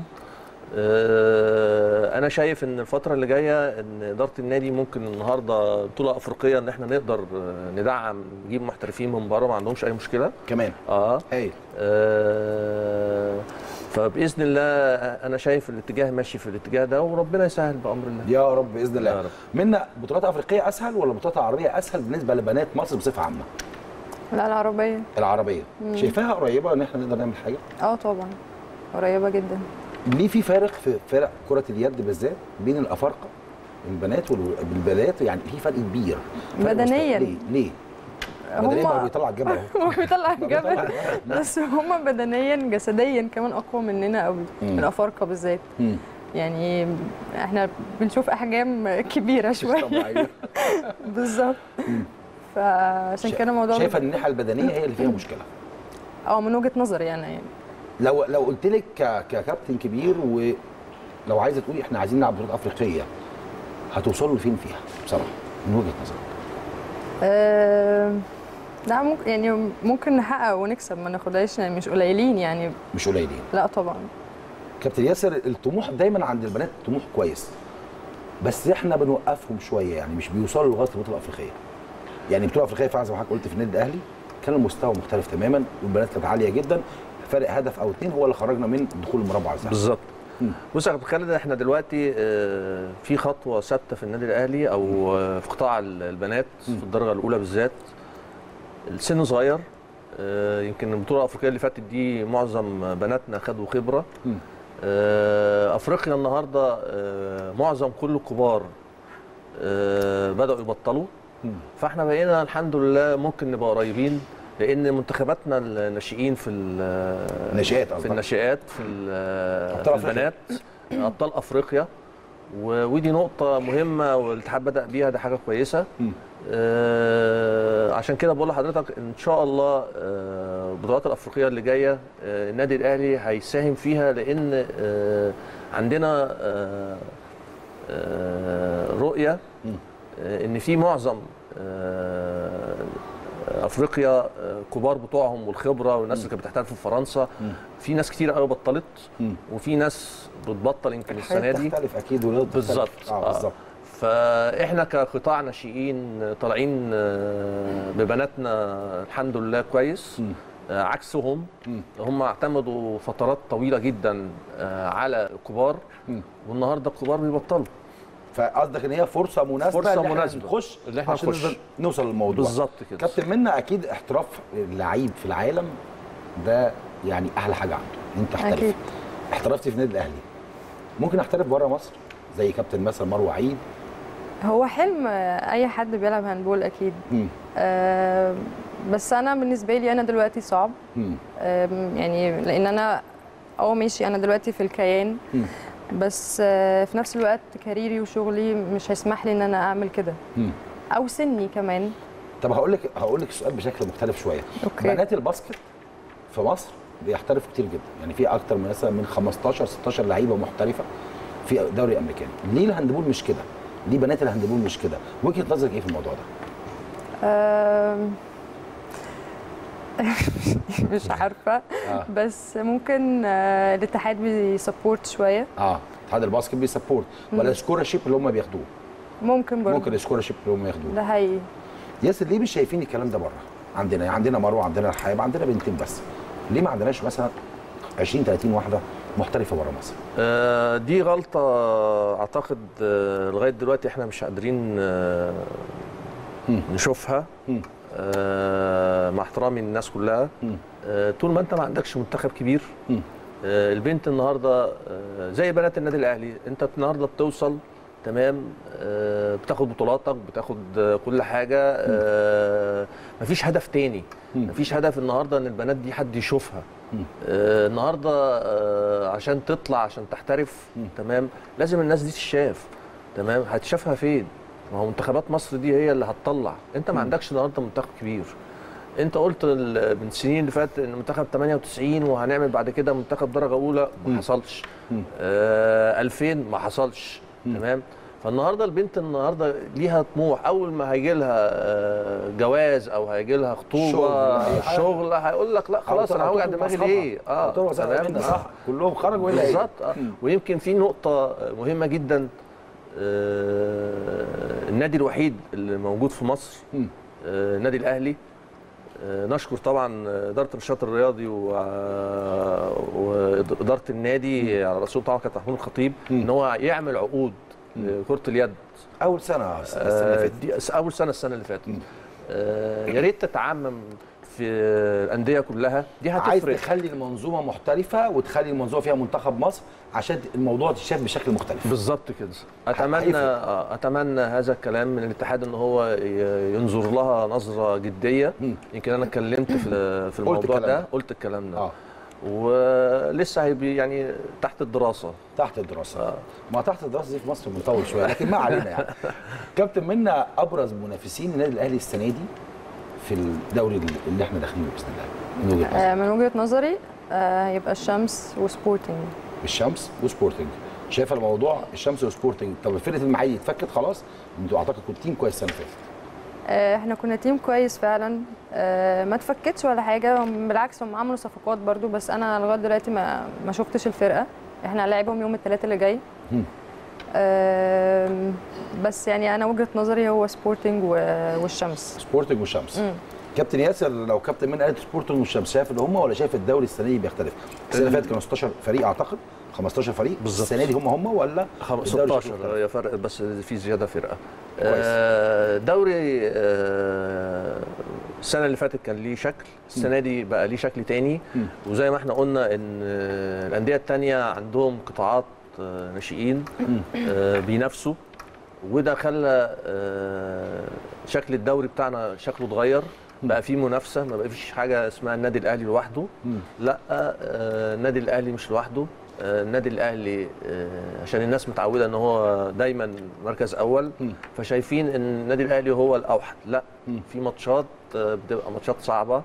آه، انا شايف ان الفتره اللي جايه ان اداره النادي ممكن النهارده بطوله افريقيه ان احنا نقدر آه، ندعم نجيب محترفين من بره ما عندهمش اي مشكله كمان اه هايل آه، فباذن الله انا شايف الاتجاه ماشي في الاتجاه ده وربنا يسهل بامر الله يا رب باذن الله يا رب. منا بطولات افريقيه اسهل ولا بطولات عربيه اسهل بالنسبه لبنات مصر بصفه عامه لا العربيه العربيه شايفاها قريبه ان احنا نقدر نعمل حاجه اه طبعا قريبه جدا ليه في فارق في فرق كره اليد بالذات بين الافارقه البنات والبنات يعني في فرق كبير فرق بدنياً. مستوى. ليه ليه بدنيا ما هو بيطلع الجبل اهو هو بيطلع الجبل بس هم بدنيا جسديا كمان اقوى مننا قوي مم. الافارقه بالذات مم. يعني احنا بنشوف احجام كبيره شويه طبيعية. بالظبط فعشان كده الموضوع شايفه ان الناحيه البدنيه هي اللي فيها مشكله اه من وجهه نظري انا يعني لو لو قلت لك ك- ككابتن كبير ولو عايزه تقولي احنا عايزين نلعب بطولات افريقيه هتوصلوا لفين فيها بصراحه من وجهه نظرك أه لا ممكن يعني ممكن نحقق ونكسب ما ناخدهاش يعني مش قليلين يعني مش قليلين لا طبعا كابتن ياسر الطموح دايما عند البنات طموح كويس بس احنا بنوقفهم شويه يعني مش بيوصلوا لغايه البطوله الافريقيه يعني البطوله الافريقيه فعلا زي ما حضرتك قلت في النادي الاهلي كان المستوى مختلف تماما والبنات كانت عاليه جدا فرق هدف او اتنين هو اللي خرجنا من دخول المربع الذهبي بالظبط مم. بص يا كابتن خالد احنا دلوقتي آه، في خطوه ثابته في النادي الاهلي او آه، في قطاع ال- البنات في الدرجه الاولى بالذات السن صغير آه، يمكن البطوله الافريقيه اللي فاتت دي معظم بناتنا خدوا خبره مم. آه، افريقيا النهارده آه، معظم كل الكبار آه، بداوا يبطلوا مم. فاحنا بقينا الحمد لله ممكن نبقى قريبين لان منتخباتنا الناشئين في ال- ناشئات في قصدك. الناشئات في, ال- أبطال في البنات ابطال افريقيا و- ودي نقطة مهمة والاتحاد بدأ بيها ده حاجة كويسة مم. آه عشان كده بقول لحضرتك ان شاء الله آه، البطولات الافريقيه اللي جايه آه النادي الاهلي هيساهم فيها لان آه عندنا آه آه رؤيه مم. آه ان في معظم آه افريقيا آه، كبار بتوعهم والخبره والناس اللي كانت بتحترف في فرنسا مم. في ناس كتير قوي بطلت مم. وفي ناس بتبطل يمكن السنه الحياة دي تختلف اكيد ولاد تختلف. بالظبط اه آه. بالظبط فاحنا كقطاع ناشئين طالعين آه، ببناتنا الحمد لله كويس مم. آه، عكسهم مم. هم اعتمدوا فترات طويله جدا آه، على الكبار مم. والنهارده الكبار بيبطلوا فقصدك ان هي فرصه مناسبه فرصة إن إحنا مناسبة. نخش اللي إحنا عشان نخش. نقدر نوصل للموضوع بالظبط كده كابتن منا اكيد احتراف اللعيب في العالم ده يعني احلى حاجه عنده إن انت تحترف أكيد. احترفتي في النادي الاهلي ممكن احترف بره مصر زي كابتن مثلا مروه عيد هو حلم آه، اي حد بيلعب هاندبول اكيد مم. أه بس انا بالنسبه لي انا دلوقتي صعب مم. آم، يعني لان انا اه ماشي انا دلوقتي في الكيان مم. بس آه، في نفس الوقت كاريري وشغلي مش هيسمح لي ان انا اعمل كده مم. او سني كمان طب هقول لك هقول لك السؤال بشكل مختلف شويه اوكي بنات الباسكت في مصر بيحترفوا كتير جدا يعني في اكتر من مثلا من 15 16 لعيبه محترفه في الدوري الامريكاني ليه الهاندبول مش كده ليه بنات الهاندبول مش كده وجهه نظرك ايه في الموضوع ده آم، مش عارفه اه بس ممكن آه، الاتحاد بيسبورت شويه اه اتحاد الباسكت بيسبورت ولا السكورشيب اللي هم بياخدوه ممكن برضه ممكن السكورشيب اللي هم ياخدوه ده حقيقي ياسر ليه مش شايفين الكلام ده بره عندنا يعني عندنا مروه عندنا رحاب عندنا بنتين بس ليه ما عندناش مثلا 20 30 واحده محترفه بره مصر آه، دي غلطة أعتقد آه، لغاية دلوقتي إحنا مش قادرين آه، مم. نشوفها مم. آه، مع احترامي للناس كلها مم. آه، طول ما أنت ما عندكش منتخب كبير مم. آه، البنت النهارده آه، زي بنات النادي الأهلي أنت النهارده بتوصل تمام آه، بتاخد بطولاتك بتاخد آه، كل حاجة آه، مفيش هدف تاني مم. مفيش هدف النهارده ان البنات دي حد يشوفها مم. آه النهارده آه عشان تطلع عشان تحترف مم. تمام لازم الناس دي تتشاف تمام هتشافها فين ما هو منتخبات مصر دي هي اللي هتطلع انت ما عندكش النهارده منتخب كبير انت قلت ال- من السنين اللي فاتت ان منتخب 98 وهنعمل بعد كده منتخب درجه اولى ما مم. حصلش مم. آه 2000 ما حصلش تمام فالنهارده البنت النهارده ليها طموح اول ما هيجي لها آه، جواز او هيجي لها خطوبه شغل، أي حاجة. شغل هيقول لك لا خلاص انا هوجع دماغي ليه اه اه تمام تمام صح كلهم خرجوا الا هي. بالظبط آه. مم. ويمكن في نقطه مهمه جدا آه، النادي الوحيد اللي موجود في مصر مم. آه، النادي الاهلي آه، نشكر طبعا اداره النشاط الرياضي و- واداره النادي على راسهم طبعا كابتن محمود الخطيب مم. ان هو يعمل عقود لكره اليد اول سنه السنه اللي آه، فاتت دي اول سنه السنه اللي فاتت مم. آه، يا ريت تتعمم في الانديه كلها دي عايز هتفرق تخلي المنظومه محترفه وتخلي المنظومه فيها منتخب مصر عشان الموضوع يتشاف بشكل مختلف بالظبط كده اتمنى هيفرق. آه، اتمنى هذا الكلام من الاتحاد ان هو ي- ينظر لها نظره جديه مم. يمكن انا اتكلمت في في الموضوع الكلام ده ده. قلت الكلام ده اه ولسه هيبقى يعني تحت الدراسه تحت الدراسه ما تحت الدراسه دي في مصر بنطول شويه لكن ما علينا يعني كابتن منا ابرز منافسين النادي الاهلي السنه دي في الدوري اللي احنا داخلينه باذن الله من وجهه نظرك آه، من وجهه نظري آه، هيبقى الشمس وسبورتنج الشمس وسبورتنج شايفه الموضوع الشمس وسبورتنج طب فرقه المحلي اتفكت خلاص انتوا اعتقد كنتوا تيم كويس السنه اللي فاتت آه، احنا كنا تيم كويس فعلا آه، ما تفكتش ولا حاجه هم بالعكس هم عملوا صفقات برضو بس انا لغايه دلوقتي ما ما شفتش الفرقه احنا هنلاعبهم يوم الثلاثاء اللي جاي مم. آم، بس يعني انا وجهه نظري هو سبورتنج و- والشمس سبورتنج والشمس مم. كابتن ياسر لو كابتن منا قالت سبورتنج والشمس شايف ان هم ولا شايف الدوري السنه دي بيختلف السنه اللي فاتت كانوا 16 فريق اعتقد 15 فريق بالظبط. السنه دي هم هم ولا خم- الدوري شكله 16 مختلف؟ هي فرق بس في زياده فرقه كويس. آه، دوري آه، السنه اللي فاتت كان ليه شكل السنه دي بقى ليه شكل تاني مم. وزي ما احنا قلنا ان آه، الانديه التانيه عندهم قطاعات آه، ناشئين مم. آه، بينافسوا وده خلى آه، شكل الدوري بتاعنا شكله اتغير بقى في منافسه ما بقى فيش حاجه اسمها النادي الاهلي لوحده مم. لا آه، النادي الاهلي مش لوحده آه، النادي الاهلي آه، عشان الناس متعوده ان هو دايما مركز اول مم. فشايفين ان النادي الاهلي هو الاوحد لا مم. في ماتشات آه، بتبقى ماتشات صعبه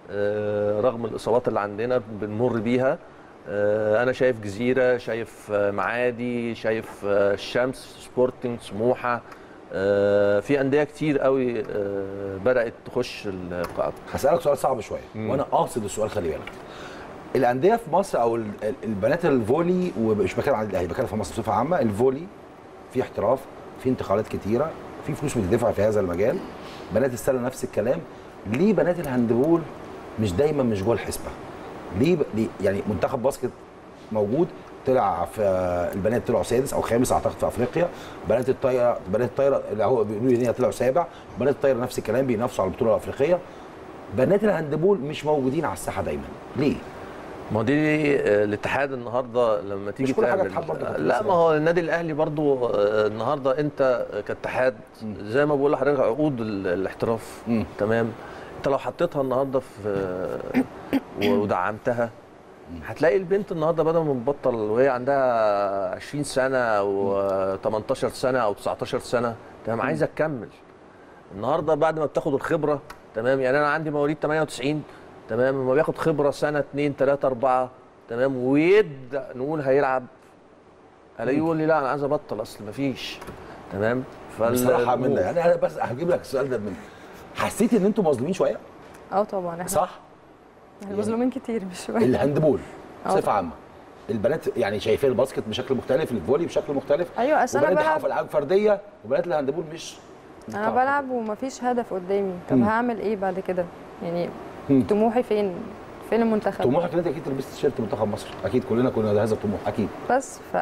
آه، رغم الاصابات اللي عندنا بنمر بيها آه، انا شايف جزيره شايف آه، معادي شايف آه، الشمس سبورتنج سموحه آه، في انديه كتير قوي آه، بدات تخش القاعده هسألك سؤال صعب شويه مم. وانا قاصد السؤال خلي بالك الانديه في مصر او ال- ال- البنات الفولي ومش بتكلم عن الاهلي بتكلم في مصر بصفه عامه الفولي في احتراف في انتقالات كتيره في فلوس بتدفع في هذا المجال بنات السله نفس الكلام ليه بنات الهاندبول مش دايما مش جوه الحسبه ليه, ب... ليه يعني منتخب باسكت موجود طلع في البنات طلعوا سادس او خامس اعتقد في افريقيا بنات الطايره بنات الطايره اللي هو بيقولوا لي ان هي طلعوا سابع بنات الطايره نفس الكلام بينافسوا على البطوله الافريقيه بنات الهاندبول مش موجودين على الساحه دايما ليه ما هو دي آه، الاتحاد النهارده لما تيجي مش كل حاجة تعمل- اتحاد برضه كابتن لا ياسر. ما هو النادي الاهلي برضو آه، النهارده انت كاتحاد زي ما بقول لحضرتك عقود ال- الاحتراف مم. تمام انت لو حطيتها النهارده في ودعمتها هتلاقي البنت النهارده بدل ما تبطل وهي عندها 20 سنه او 18 سنه او 19 سنه تمام عايزه تكمل النهارده بعد ما بتاخد الخبره تمام يعني انا عندي مواليد 98 تمام لما بياخد خبره سنه 2 3 4 تمام ويبدا نقول هيلعب الاقيه يقول لي لا انا عايز ابطل اصل مفيش تمام بصراحه منا يعني انا بس هجيب لك السؤال ده من حسيت ان انتوا مظلومين شويه اه طبعا احنا صح احنا مظلومين كتير مش شويه الهاندبول آه. بصفه عامه البنات يعني شايفين الباسكت بشكل مختلف الفولي بشكل مختلف ايوه اصل انا وبنات بلعب في الالعاب الفرديه وبنات الهاندبول مش انا بلعب ومفيش هدف قدامي طب مم. هعمل ايه بعد كده يعني مم. طموحي فين فين المنتخب طموحك ان انت اكيد لبست تيشيرت منتخب مصر اكيد كلنا كنا هذا الطموح اكيد بس ف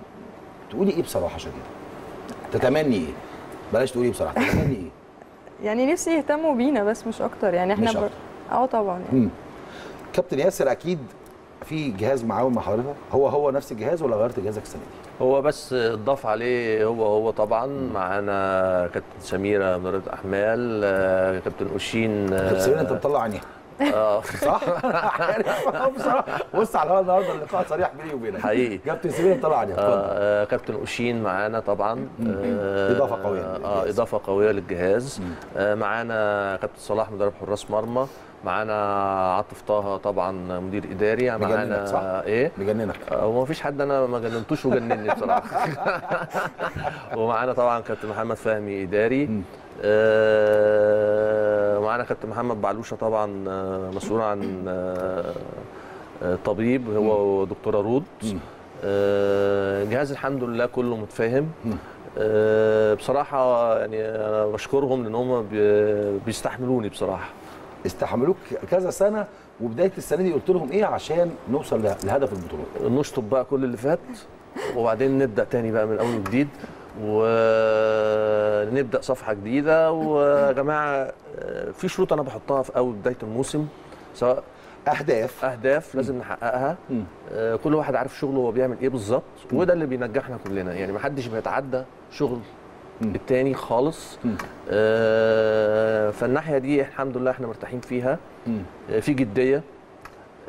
تقولي ايه بصراحه شديده تتمني ايه بلاش تقولي بصراحه تتمني ايه يعني نفسي يهتموا بينا بس مش اكتر يعني احنا مش بر... أكتر. اه طبعا يعني مم. كابتن ياسر اكيد في جهاز معاون مع حضرتك هو هو نفس الجهاز ولا غيرت جهازك السنه دي هو بس اتضاف عليه هو هو طبعا معانا كابتن سميره مدربه احمال آه، كابتن اوشين كابتن سمير انت مطلع عينيها اه صح؟ يعني بصراحه بص على الهواء النهارده اللقاء صريح بيني وبينك حقيقي. كابتن سمير مطلع عينيها اتفضل آه، كابتن اوشين معانا طبعا آه، إضافة قوية اه للجهاز. اضافه قويه للجهاز آه، معانا كابتن صلاح مدرب حراس مرمى معانا عاطف طه طبعا مدير اداري مجننك، معانا صح؟ ايه مجننك آه، هو ما فيش حد انا ما جننتوش وجنني بصراحه ومعانا طبعا كابتن محمد فهمي اداري مم. آه، ومعانا كابتن محمد بعلوشه طبعا آه، مسؤول عن آه، آه، طبيب هو ودكتوره رود مم. آه، الجهاز الحمد لله كله متفاهم مم. آه، بصراحه يعني انا بشكرهم لان هم بي- بيستحملوني بصراحه استحملوك كذا سنه وبدايه السنه دي قلت لهم ايه عشان نوصل له- لهدف البطوله نشطب بقى كل اللي فات وبعدين نبدا تاني بقى من اول وجديد ونبدا صفحه جديده ويا جماعه آه، في شروط انا بحطها في اول بدايه الموسم سواء اهداف اهداف لازم نحققها مم. آه، كل واحد عارف شغله هو بيعمل ايه بالظبط وده اللي بينجحنا كلنا يعني ما حدش بيتعدى شغل مم. التاني خالص مم. آه، فالناحيه دي الحمد لله احنا مرتاحين فيها مم. آه، في جديه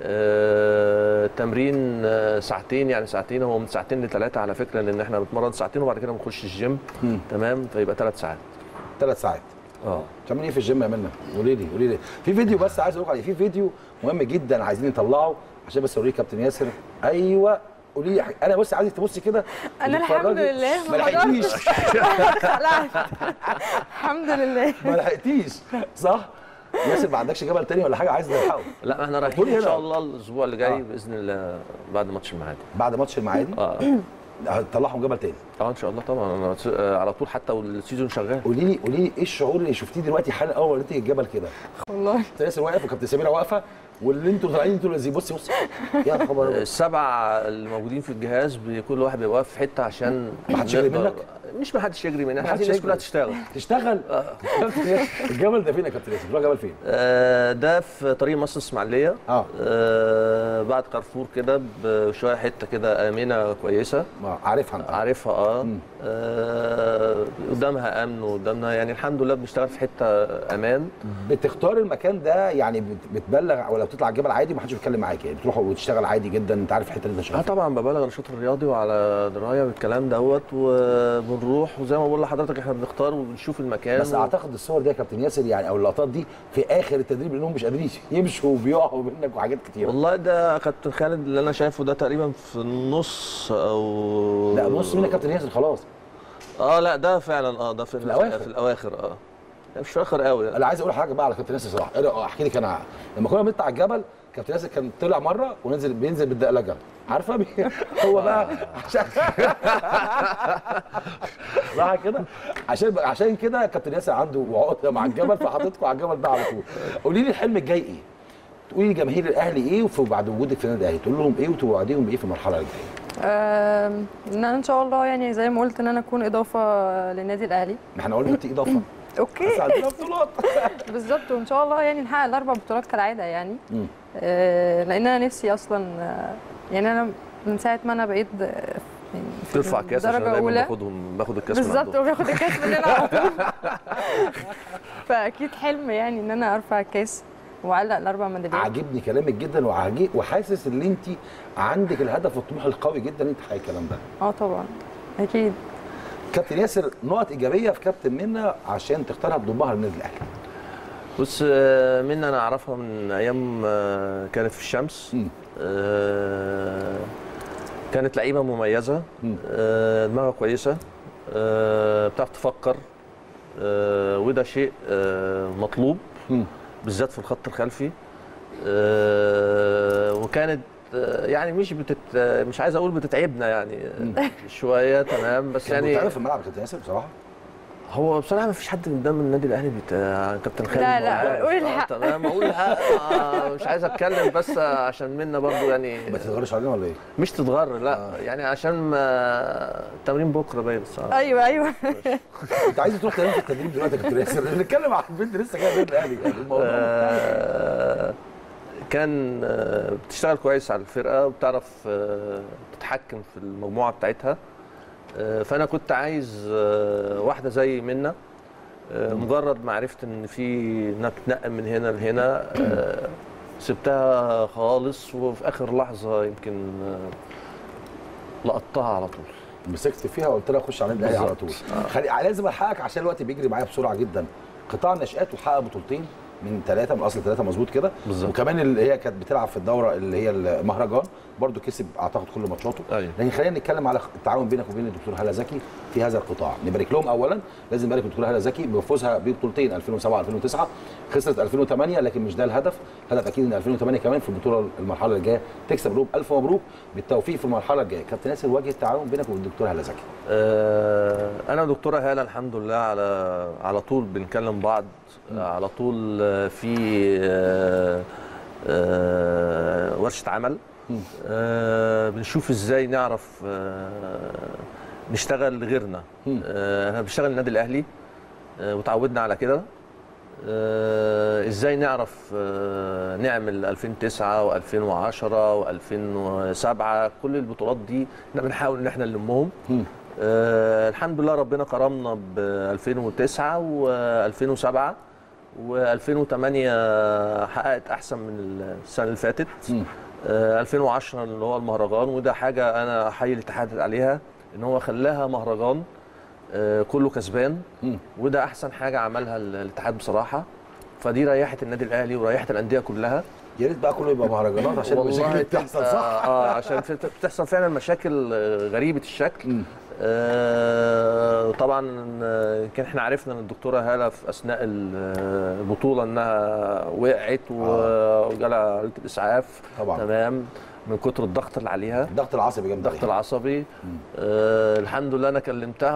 آه، تمرين آه، ساعتين يعني ساعتين هو من ساعتين لثلاثه على فكره لان احنا بنتمرن ساعتين وبعد كده بنخش الجيم مم. تمام فيبقى ثلاث ساعات ثلاث ساعات اه بتعمل ايه في الجيم يا منى؟ قولي لي قولي لي في فيديو بس عايز اقول لك عليه في فيديو مهم جدا عايزين نطلعه عشان بس اوريك كابتن ياسر ايوه قولي لي انا بص عايزك تبصي كده انا الحمد وتتفرجي. لله ما ما لحقتيش حضرتش خلعت الحمد لله ما لحقتيش صح؟ ياسر ما عندكش جبل تاني ولا حاجه عايز نلحقه لا احنا رايحين قولي ان هنا. شاء الله الاسبوع اللي جاي آه. باذن الله بعد ماتش المعادي بعد ماتش المعادي اه هتطلعهم جبل تاني اه ان شاء الله طبعا انا س- آه، على طول حتى والسيزون شغال قولي لي قولي لي ايه الشعور اللي شفتيه دلوقتي حالا اول ما لقيتي الجبل كده والله كابتن ياسر واقف وكابتن سميره واقفه واللي انتوا طالعين انتوا اللي بصي بصي يا خبر أبيض. السبعه الموجودين في الجهاز بي- كل واحد بيبقى واقف في حته عشان ما حدش يجري نقدر- منك؟ مش ما حدش يجري منك ما احنا حدش عايزين الناس يجري. كلها تشتغل تشتغل كابتن ياسر، الجبل ده فين يا كابتن ياسر؟ بتروح جبل فين؟ آه، ده في طريق مصر اسماعيليه اه آه، بعد كارفور كده بشويه حته كده امنه كويسه ما عارفها انت عارفها اه مم. آه، قدامها امن وقدامنا يعني الحمد لله بنشتغل في حته امان بتختار المكان ده يعني بت- بتبلغ ولا بتطلع الجبل عادي ما حدش بيتكلم معاك يعني بتروح وتشتغل عادي جدا انت عارف الحته اللي انت اه شغال طبعا ببلغ النشاط الرياضي وعلى درايه بالكلام دوت وبنروح وزي ما بقول لحضرتك احنا بنختار وبنشوف المكان بس و- اعتقد الصور دي يا كابتن ياسر يعني او اللقطات دي في اخر التدريب لانهم مش قادرين يمشوا وبيقعوا منك وحاجات كتير والله ده كابتن خالد اللي انا شايفه ده تقريبا في النص او لا نص منك كابتن ياسر خلاص اه لا ده فعلا اه ده في, في الأواخر. في الاواخر اه لا، مش في الاخر قوي انا عايز اقول حاجه بقى على كابتن ياسر صراحه أنا- آه، احكي لك انا لما كنا بنطلع الجبل كابتن ياسر كان طلع مره ونزل بينزل بالدقلجه عارفه بي- هو بقى عشان صح كده عشان عشان كده كابتن ياسر عنده عقده مع الجبل فحاططكم على الجبل ده على طول قولي لي الحلم الجاي ايه تقولي لجماهير الاهلي ايه وفي بعد وجودك في النادي الاهلي تقول لهم ايه وتوعديهم بايه في المرحله الجايه آم، ان انا ان شاء الله يعني زي ما قلت ان انا اكون اضافه للنادي الاهلي ما احنا قلنا انت اضافه بس اوكي عندنا بطولات بالظبط وان شاء الله يعني نحقق الاربع بطولات كالعاده يعني مم. آه، لان انا نفسي اصلا آه، يعني انا من ساعه ما انا بقيت آه، يعني في ترفع كاس عشان درجه دايما اولى باخدهم باخد الكاس من بالظبط عندهم. هو بياخد الكاس مننا على طول فاكيد حلم يعني ان انا ارفع الكاس واعلق الاربع ميداليات عاجبني كلامك جدا وعاجب وحاسس ان انت عندك الهدف والطموح القوي جدا انت تحققي الكلام ده اه طبعا اكيد كابتن ياسر نقط ايجابيه في كابتن منا عشان تختارها تضمها للنادي الاهلي بص آه، منى انا اعرفها من ايام آه، كانت في الشمس مم. آه، كانت لعيبه مميزه مم. آه، دماغها كويسه آه، بتعرف تفكر آه، وده شيء آه، مطلوب مم. بالذات في الخط الخلفي آه، وكانت آه، يعني مش بتت مش عايز اقول بتتعبنا يعني آه، شويه تمام بس يعني يعني متعب في الملعب يا كابتن ياسر بصراحه هو بصراحه ما فيش حد قدام النادي الاهلي بت... كابتن خالد لا، لا، موجود. قول آه، الحق. تمام اقول الحق آه، مش عايز اتكلم بس عشان منا برضو يعني ما تتغيرش علينا ولا ايه؟ مش تتغر لا يعني عشان ما التمرين بكره باين الصراحه ايوه ايوه انت عايز تروح تنام في التدريب دلوقتي يا كابتن ياسر نتكلم عن البنت لسه جايه النادي الاهلي يعني الموضوع آه، كان آه، بتشتغل كويس على الفرقه وبتعرف آه، تتحكم في المجموعه بتاعتها آه، فانا كنت عايز آه، واحده زي منا آه، مجرد ما عرفت ان في انها بتتنقل من هنا لهنا آه، سبتها خالص وفي اخر لحظه يمكن آه، لقطتها على طول مسكت فيها وقلت لها خش على النادي الاهلي على طول بالظبط. خلي لازم الحقك عشان الوقت بيجري معايا بسرعه جدا قطاع الناشئات وحقق بطولتين من ثلاثه من اصل ثلاثه مظبوط كده بالظبط. وكمان اللي هي كانت بتلعب في الدوره اللي هي المهرجان برضو كسب اعتقد كل ماتشاته أيوة. لكن خلينا نتكلم على التعاون بينك وبين الدكتور هلا زكي في هذا القطاع نبارك لهم اولا لازم نبارك الدكتور هلا زكي بفوزها ببطولتين 2007 2009 خسرت 2008 لكن مش ده الهدف الهدف اكيد ان 2008 كمان في البطوله المرحله الجايه تكسب لهم الف مبروك بالتوفيق في المرحله الجايه كابتن ياسر وجه التعاون بينك وبين الدكتور هلا زكي آه، انا ودكتوره هاله الحمد لله على على طول بنكلم بعض آه، على طول آه، في آه، آه، ورشه عمل آه، بنشوف ازاي نعرف آه، نشتغل لغيرنا آه، احنا بنشتغل النادي الاهلي آه، وتعودنا على كده آه، ازاي نعرف آه، نعمل 2009 و2010 و2007 كل البطولات دي احنا بنحاول ان احنا نلمهم آه الحمد لله ربنا كرمنا ب 2009 و2007 و2008 حققت احسن من السنه اللي فاتت مم. آه، 2010 اللي هو المهرجان وده حاجه انا احيي الاتحاد عليها ان هو خلاها مهرجان آه، كله كسبان مم. وده احسن حاجه عملها ال- الاتحاد بصراحه فدي ريحت النادي الاهلي وريحت الانديه كلها يا ريت بقى كله يبقى مهرجانات عشان المشاكل اللي بتحصل بتبقى- صح اه عشان في- بتحصل فعلا مشاكل آه، غريبه الشكل مم. آه، طبعا آه، كان احنا عرفنا ان الدكتوره هاله في اثناء ال- البطوله انها وقعت و- وجالها عمليه الاسعاف طبعا تمام من كتر الضغط اللي عليها الضغط العصبي جامد الضغط عليها. العصبي آه الحمد لله انا كلمتها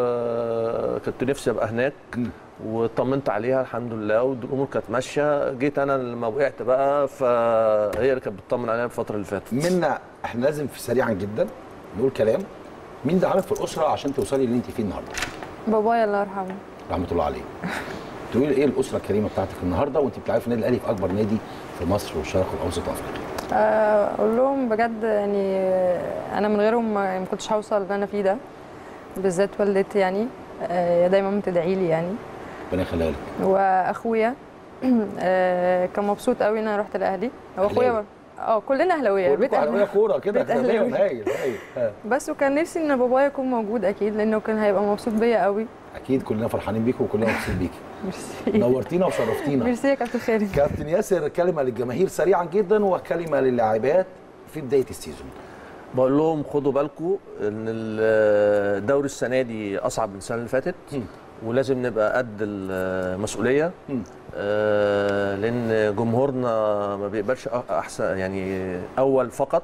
وكنت نفسي ابقى هناك مم. وطمنت عليها الحمد لله والامور كانت ماشيه جيت انا لما وقعت بقى فهي اللي كانت بتطمن عليا الفتره اللي فاتت منا احنا لازم في سريعا جدا نقول كلام مين دعمك في الاسره عشان توصلي اللي انت فيه النهارده بابايا الله يرحمه رحمه الله عليه تقولي ايه الاسره الكريمه بتاعتك النهارده وانت بتلعبي في النادي الاهلي في اكبر نادي في مصر والشرق الاوسط وافريقيا آه، اقول لهم بجد يعني آه، انا من غيرهم ما ما كنتش هوصل اللي انا فيه ده بالذات والدتي يعني آه، دايما بتدعي لي يعني ربنا يخليها لك واخويا آه، كان مبسوط قوي ان انا رحت الاهلي هو أهلاوي. اخويا اه كلنا اهلاويه بيت كلكم اهلاويه اهلاوي كوره كده بيت أهلاوي. هايل هايل هايل ها. بس وكان نفسي ان بابايا يكون موجود اكيد لانه كان هيبقى مبسوط بيا قوي اكيد كلنا فرحانين بيكم وكلنا مبسوطين بيكي ميرسي نورتينا وشرفتينا ميرسي يا كابتن خالد كابتن ياسر كلمه للجماهير سريعا جدا وكلمه للاعبات في بدايه السيزون بقول لهم خدوا بالكم ان الدوري السنه دي اصعب من السنه اللي فاتت مم. ولازم نبقى قد المسؤوليه مم. آه، لان جمهورنا ما بيقبلش أ- احسن يعني اول فقط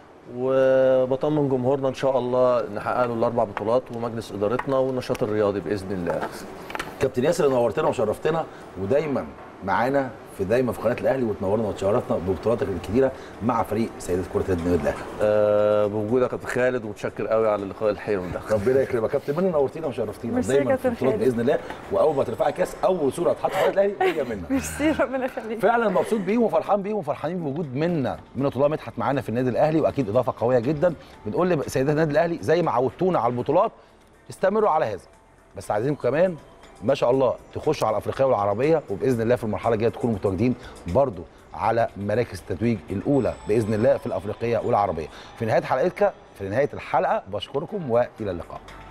وبطمن جمهورنا ان شاء الله نحقق له الاربع بطولات ومجلس ادارتنا والنشاط الرياضي باذن الله كابتن ياسر نورتنا وشرفتنا ودايما معانا في دايما في قناه الاهلي وتنورنا وتشرفنا ببطولاتك الكبيره مع فريق سيدات كره اليد النادي الاهلي آه، بوجودك يا كابتن خالد ومتشكر قوي على اللقاء الحلو ده ربنا يكرمك كابتن منى نورتينا وشرفتينا ميرسي يا دايما في كابتن البطولات خالد. باذن الله واول ما ترفعي كاس اول صوره هتحط في قناه الاهلي هي منى ميرسي ربنا يخليك فعلا مبسوط بيهم وفرحان بيهم وفرحانين بوجود منا منى الله مدحت معانا في النادي الاهلي واكيد اضافه قويه جدا بنقول لسيدات النادي الاهلي زي ما عودتونا على البطولات استمروا على هذا بس عايزينكم كمان ما شاء الله تخشوا على الافريقيه والعربيه وباذن الله في المرحله الجايه تكونوا متواجدين برضو على مراكز التتويج الاولى باذن الله في الافريقيه والعربيه في نهايه حلقتك في نهايه الحلقه بشكركم والى اللقاء